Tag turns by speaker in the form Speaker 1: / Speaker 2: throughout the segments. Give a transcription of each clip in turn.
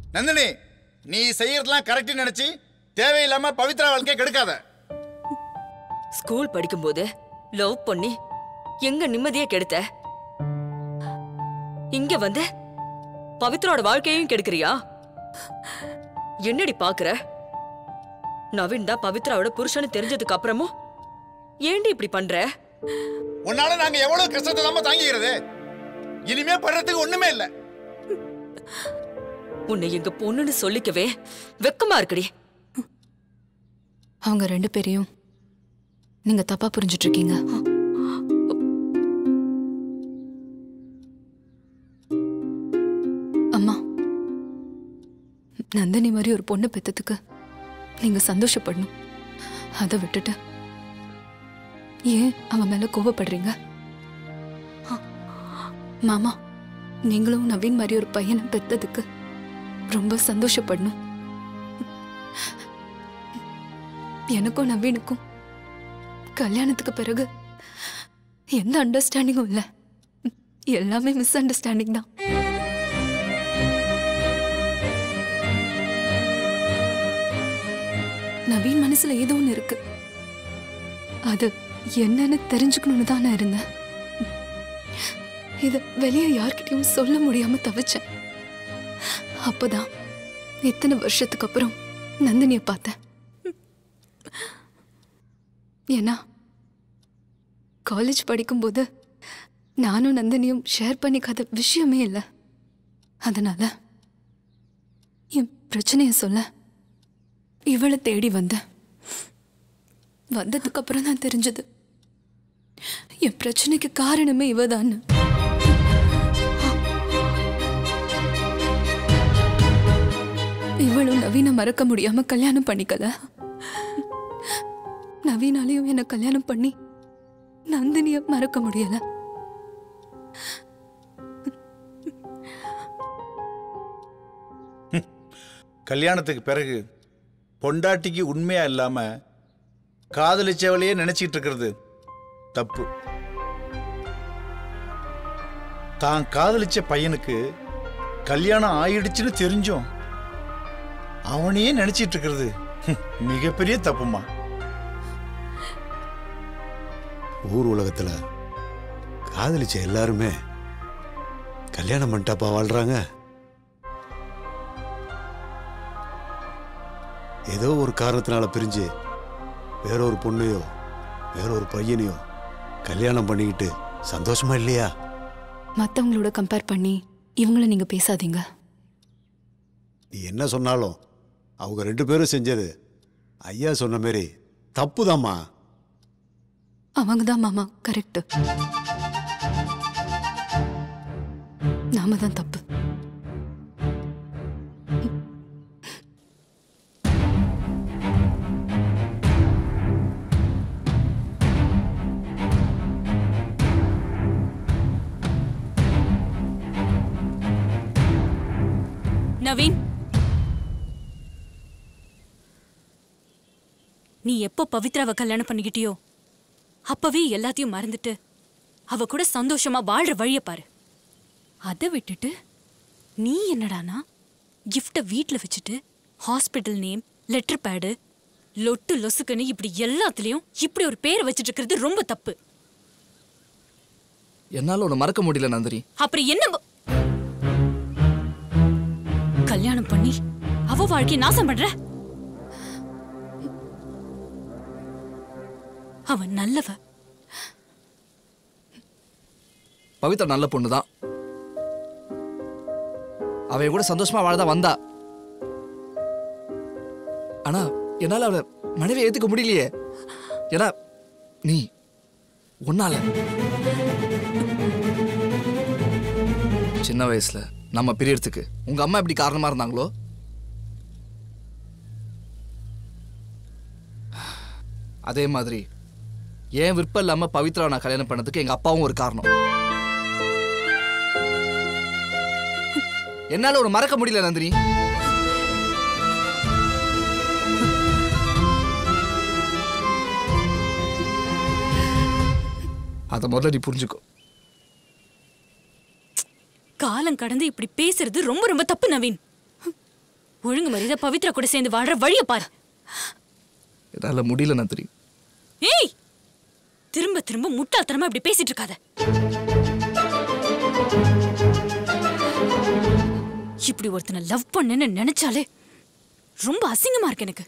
Speaker 1: நந்தினி நீ செய்யறதெல்லாம் கரெக்ட்னு நினைச்சு தேவையில்லாம பவித்ரா வாழ்க்கையை கெடுக்காத
Speaker 2: ஸ்கூல் படிக்கும்போது லவ் பண்ணி எங்க நிம்மதியை கெடுத்த இங்க வந்து பவித்ராவோட வாழ்க்கையையும் கெடுக்கிறியா என்னடி பாக்குற நவீன் தான் பவித்ராவோட புருஷன்னு தெரிஞ்சதுக்கு அப்புறமும் ஏண்டி இப்படி பண்ற
Speaker 1: உன்னால நாங்க எவ்வளவு கஷ்டத்தை தான் தாங்கிக்கிறது இனிமே படுறதுக்கு ஒண்ணுமே இல்ல
Speaker 2: உன்னை எங்க பொண்ணுன்னு சொல்லிக்கவே வெக்கமா இருக்குடி
Speaker 3: அவங்க ரெண்டு பேரையும் நீங்க தப்பா புரிஞ்சிட்டு இருக்கீங்க அம்மா நந்தினி மாதிரி ஒரு பொண்ணு பெத்ததுக்கு நீங்க சந்தோஷப்படணும் அதை விட்டுட்டு ஏன் அவன் மேல கோவப்படுறீங்க ஆ, மாமா நீங்களும் நவீன் மாதிரி ஒரு பையனை பெத்ததுக்கு ரொம்ப சந்தோஷப்படணும் எனக்கும் நவீனுக்கும் கல்யாணத்துக்கு பிறகு எந்த அண்டர்ஸ்டாண்டிங்கும் இல்லை எல்லாமே மிஸ் அண்டர்ஸ்டாண்டிங் தான் நவீன் மனசுல ஏதோ ஒன்று இருக்கு அது என்னன்னு தெரிஞ்சுக்கணும்னு தான் நான் இருந்தேன் இத வெளியே யார்கிட்டயும் சொல்ல முடியாம தவிச்சேன் அப்பதான் இத்தனை வருஷத்துக்கு அப்புறம் நந்தினிய பார்த்தேன் ஏன்னா காலேஜ் படிக்கும்போது நானும் நந்தினியும் ஷேர் பண்ணிக்காத விஷயமே இல்லை அதனால என் பிரச்சனைய சொல்ல இவளை தேடி வந்தேன் வந்ததுக்கு அப்புறம் தான் தெரிஞ்சது என் பிரச்சனைக்கு காரணமே இவதான்னு இவளும் நவீன மறக்க முடியாம கல்யாணம் பண்ணிக்கல நவீனாலையும் என்ன கல்யாணம் பண்ணி நந்தினிய மறக்க முடியல
Speaker 1: கல்யாணத்துக்கு பிறகு பொண்டாட்டிக்கு உண்மையா இல்லாம காதலிச்சவளையே நினைச்சிட்டு இருக்கிறது தப்பு தான் காதலிச்ச பையனுக்கு கல்யாணம் ஆயிடுச்சுன்னு தெரிஞ்சும் அவனையே நினைச்சிட்டு இருக்கிறது ஹம், மிகப்பெரிய தப்புமா
Speaker 4: ஊர் உலகத்துல காதலிச்ச எல்லாருமே கல்யாணம் பண்ணிட்டாப்பா வாழ்றாங்க ஏதோ ஒரு காரணத்தினால பிரிஞ்சு வேற ஒரு பொண்ணையோ வேற ஒரு பையனையோ கல்யாணம் பண்ணிக்கிட்டு சந்தோஷமா இல்லையா
Speaker 3: மத்தவங்களோட கம்பேர் பண்ணி இவங்கள நீங்க பேசாதீங்க
Speaker 4: நீ என்ன சொன்னாலும் அவங்க ரெண்டு பேரும் செஞ்சது ஐயா சொன்ன மாதிரி தப்புதாம்மா
Speaker 3: அவங்க தான் மாமா கரெக்ட் நாம தான் தப்பு
Speaker 5: நவீன் நீ எப்போ பவித்ராவை கல்யாணம் பண்ணிக்கிட்டியோ அப்பவே எல்லாத்தையும் மறந்துட்டு அவ கூட சந்தோஷமா வாழ்ற வழிய பாரு அதை விட்டுட்டு நீ என்னடானா கிஃப்ட வீட்ல வச்சுட்டு ஹாஸ்பிட்டல் நேம் லெட்டர் பேடு லொட்டு லொசுக்குன்னு இப்படி எல்லாத்துலயும் இப்படி ஒரு பேரை வச்சுட்டு இருக்கிறது ரொம்ப தப்பு
Speaker 6: என்னால உன்னை மறக்க முடியல நந்தினி
Speaker 5: அப்புறம் என்ன ப- கல்யாணம் பண்ணி அவ வாழ்க்கைய நாசம் பண்ற அவன் நல்லவ
Speaker 6: பவித்ரா நல்ல பொண்ணு தான் அவ என் கூட சந்தோஷமா வாழதான் வந்தா ஆனா என்னால அவளை மனைவி ஏத்துக்க முடியலையே ஏன்னா நீ உன்னால சின்ன வயசுல நம்ம பிரியறதுக்கு உங்க அம்மா எப்படி காரணமா இருந்தாங்களோ அதே மாதிரி ஏன் விருப்பம் இல்லாம பவித்ரா நான் கல்யாணம் பண்ணதுக்கு எங்க அப்பாவும் ஒரு காரணம் என்னால ஒரு மறக்க முடியல நந்தினி அத முதல்ல நீ புரிஞ்சுக்கோ
Speaker 5: காலம் கடந்து இப்படி பேசுறது ரொம்ப ரொம்ப தப்பு நவீன் ஒழுங்கு மரியாதை பவித்ரா கூட சேர்ந்து வாழ்ற வழிய பாரு
Speaker 6: என்னால முடியல நந்தினி
Speaker 5: ஏய் திரும்ப திரும்ப முட்டாள்தனமா இப்படி பேசிட்டு இருக்காத இப்படி ஒருத்தனை லவ் பண்ணேன்னு நினைச்சாலே ரொம்ப அசிங்கமா இருக்கு எனக்கு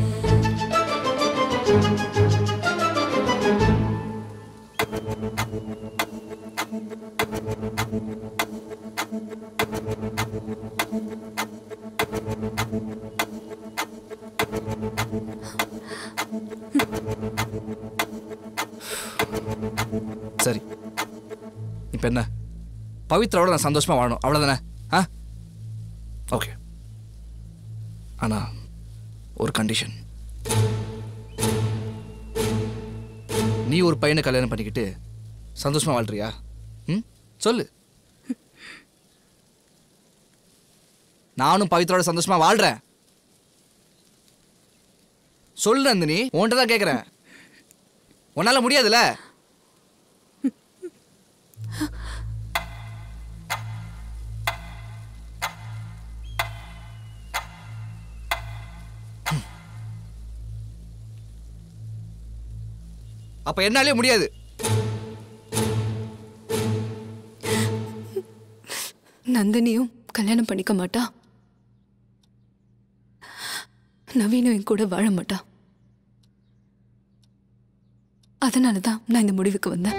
Speaker 6: சரி இப்போ என்ன பவித்ராவோட நான் சந்தோஷமா வாழணும் அவ்வளோதானே ஆ ஓகே ஆனா ஒரு கண்டிஷன் நீ ஒரு பையனை கல்யாணம் பண்ணிக்கிட்டு சந்தோஷமா வாழ்றியா ம் சொல்லு நானும் பவித்ராவோட சந்தோஷமா வாழ்றேன் சொல்லு நந்தினி உன்கிட்ட தான் கேட்குறேன் உன்னால முடியாதுல்ல அப்ப என்னாலே முடியாது
Speaker 3: நந்தினியும் கல்யாணம் பண்ணிக்க மாட்டா நவீனும் என் கூட வாழ மாட்டா அதனால தான் நான் இந்த முடிவுக்கு வந்தேன்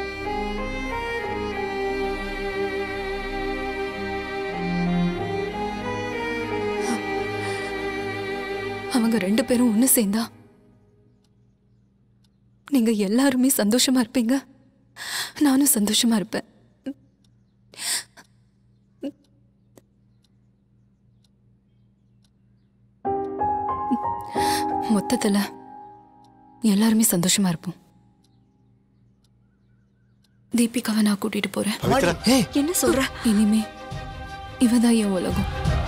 Speaker 3: அவங்க ரெண்டு பேரும் ஒன்று சேர்ந்தா நீங்க எல்லாருமே சந்தோஷமா இருப்பீங்க நானும் சந்தோஷமா இருப்பேன் மொத்தத்துல எல்லாருமே சந்தோஷமா இருப்போம் தீபிகாவை நான் கூட்டிட்டு போறேன்
Speaker 4: பவித்ரா
Speaker 2: என்ன சொல்ற
Speaker 3: இனிமே இவதான் என் உலகம்